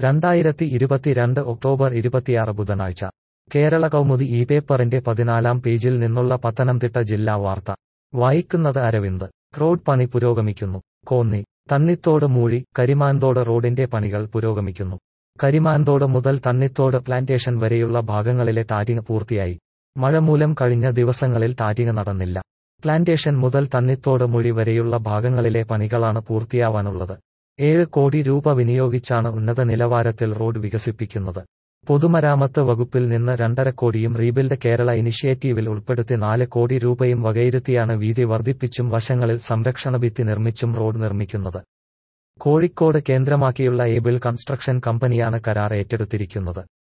രണ്ടായിരത്തി ഇരുപത്തിരണ്ട് ഒക്ടോബർ ഇരുപത്തിയാറ് ബുധനാഴ്ച കേരള കൗമുദി ഈ പേപ്പറിന്റെ പതിനാലാം പേജിൽ നിന്നുള്ള പത്തനംതിട്ട ജില്ലാ വാർത്ത വായിക്കുന്നത് അരവിന്ദ് റോഡ് പണി പുരോഗമിക്കുന്നു കോന്നി തന്നിത്തോട് മൂഴി കരിമാൻതോട് റോഡിന്റെ പണികൾ പുരോഗമിക്കുന്നു കരിമാൻതോട് മുതൽ തന്നിത്തോട് പ്ലാന്റേഷൻ വരെയുള്ള ഭാഗങ്ങളിലെ ടാറ്റിംഗ് പൂർത്തിയായി മഴ മൂലം കഴിഞ്ഞ ദിവസങ്ങളിൽ ടാറ്റിംഗ് നടന്നില്ല പ്ലാന്റേഷൻ മുതൽ തന്നിത്തോട് മൊഴി വരെയുള്ള ഭാഗങ്ങളിലെ പണികളാണ് പൂർത്തിയാവാനുള്ളത് ഏഴ് കോടി രൂപ വിനിയോഗിച്ചാണ് ഉന്നത നിലവാരത്തിൽ റോഡ് വികസിപ്പിക്കുന്നത് പൊതുമരാമത്ത് വകുപ്പിൽ നിന്ന് രണ്ടര കോടിയും റീബിൽഡ് കേരള ഇനിഷ്യേറ്റീവിൽ ഉൾപ്പെടുത്തി നാല് കോടി രൂപയും വകയിരുത്തിയാണ് വീതി വർദ്ധിപ്പിച്ചും വശങ്ങളിൽ സംരക്ഷണ ഭിത്തി നിർമ്മിച്ചും റോഡ് നിർമ്മിക്കുന്നത് കോഴിക്കോട് കേന്ദ്രമാക്കിയുള്ള ഏബിൾ കൺസ്ട്രക്ഷൻ കമ്പനിയാണ് കരാർ ഏറ്റെടുത്തിരിക്കുന്നത്